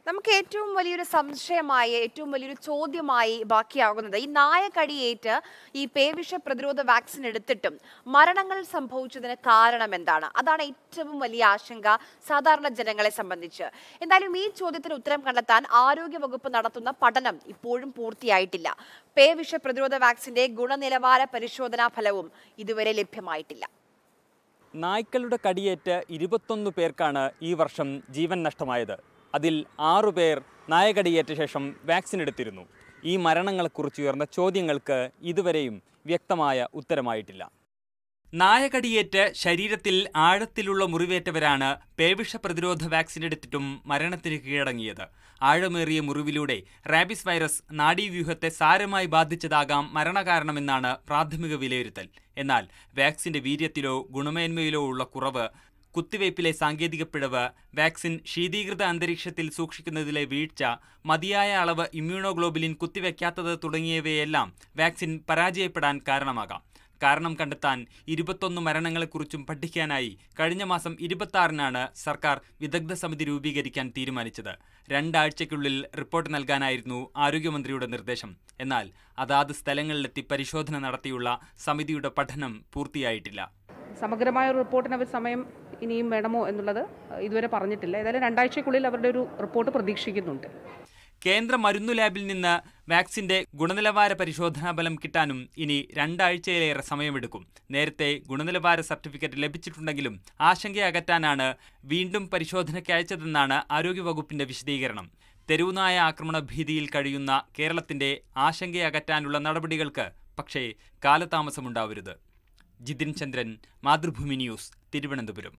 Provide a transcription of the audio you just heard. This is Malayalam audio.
നമുക്ക് ഏറ്റവും വലിയൊരു സംശയമായി ഏറ്റവും വലിയൊരു ചോദ്യമായി ബാക്കിയാകുന്നത് ഈ നായകടിയേറ്റ് ഈ പേവിഷ പ്രതിരോധ വാക്സിൻ എടുത്തിട്ടും മരണങ്ങൾ സംഭവിച്ചതിന് കാരണം എന്താണ് അതാണ് ഏറ്റവും വലിയ ആശങ്ക സാധാരണ ജനങ്ങളെ സംബന്ധിച്ച് എന്തായാലും ഈ ചോദ്യത്തിന് ഉത്തരം കണ്ടെത്താൻ ആരോഗ്യവകുപ്പ് നടത്തുന്ന പഠനം ഇപ്പോഴും പൂർത്തിയായിട്ടില്ല പേവിഷ പ്രതിരോധ വാക്സിന്റെ ഗുണനിലവാര പരിശോധനാ ഫലവും ഇതുവരെ ലഭ്യമായിട്ടില്ല നായ്ക്കളുടെ കടിയേറ്റ് ഇരുപത്തൊന്ന് പേർക്കാണ് ഈ വർഷം ജീവൻ നഷ്ടമായത് അതിൽ ആറു പേർ നായകടിയേറ്റ ശേഷം വാക്സിൻ എടുത്തിരുന്നു ഈ മരണങ്ങളെക്കുറിച്ച് ഉയർന്ന ചോദ്യങ്ങൾക്ക് ഇതുവരെയും വ്യക്തമായ ഉത്തരമായിട്ടില്ല നായകടിയേറ്റ് ശരീരത്തിൽ ആഴത്തിലുള്ള മുറിവേറ്റവരാണ് പേവിഷ പ്രതിരോധ വാക്സിൻ എടുത്തിട്ടും മരണത്തിന് കീഴടങ്ങിയത് ആഴമേറിയ മുറിവിലൂടെ റാബിസ് വൈറസ് നാഡീവ്യൂഹത്തെ സാരമായി ബാധിച്ചതാകാം മരണകാരണമെന്നാണ് പ്രാഥമിക വിലയിരുത്തൽ എന്നാൽ വാക്സിന്റെ വീര്യത്തിലോ ഗുണമേന്മയിലോ ഉള്ള കുറവ് കുത്തിവയ്പ്പിലെ സാങ്കേതിക പിഴവ് വാക്സിൻ ശീതീകൃത അന്തരീക്ഷത്തിൽ സൂക്ഷിക്കുന്നതിലെ വീഴ്ച മതിയായ അളവ് ഇമ്മ്യൂണോഗ്ലോബുലിൻ കുത്തിവെക്കാത്തത് തുടങ്ങിയവയെല്ലാം വാക്സിൻ പരാജയപ്പെടാൻ കാരണമാകാം കാരണം കണ്ടെത്താൻ ഇരുപത്തൊന്ന് മരണങ്ങളെക്കുറിച്ചും പഠിക്കാനായി കഴിഞ്ഞ മാസം ഇരുപത്തിയാറിനാണ് സർക്കാർ വിദഗ്ധ സമിതി രൂപീകരിക്കാൻ തീരുമാനിച്ചത് രണ്ടാഴ്ചയ്ക്കുള്ളിൽ റിപ്പോർട്ട് നൽകാനായിരുന്നു ആരോഗ്യമന്ത്രിയുടെ നിർദ്ദേശം എന്നാൽ അതാത് സ്ഥലങ്ങളിലെത്തി പരിശോധന നടത്തിയുള്ള സമിതിയുടെ പഠനം പൂർത്തിയായിട്ടില്ല സമഗ്രമായ ഒരു റിപ്പോർട്ടിന് അവർ സമയം ഇനിയും വേണമോ എന്നുള്ളത് ഇതുവരെ പറഞ്ഞിട്ടില്ല ഏതായാലും രണ്ടാഴ്ചക്കുള്ളിൽ അവരുടെ ഒരു റിപ്പോർട്ട് പ്രതീക്ഷിക്കുന്നുണ്ട് കേന്ദ്ര മരുന്നു ലാബിൽ നിന്ന് വാക്സിന്റെ ഗുണനിലവാര പരിശോധനാ ഫലം കിട്ടാനും ഇനി രണ്ടാഴ്ചയിലേറെ സമയമെടുക്കും നേരത്തെ ഗുണനിലവാര സർട്ടിഫിക്കറ്റ് ലഭിച്ചിട്ടുണ്ടെങ്കിലും ആശങ്ക അകറ്റാനാണ് വീണ്ടും പരിശോധനയ്ക്ക് അയച്ചതെന്നാണ് ആരോഗ്യവകുപ്പിന്റെ വിശദീകരണം തെരുവുനായ ആക്രമണ ഭീതിയിൽ കഴിയുന്ന കേരളത്തിന്റെ ആശങ്കയകറ്റാനുള്ള നടപടികൾക്ക് പക്ഷേ കാലതാമസമുണ്ടാവരുത് ജിതിൻ ചന്ദ്രൻ മാതൃഭൂമി ന്യൂസ് തിരുവനന്തപുരം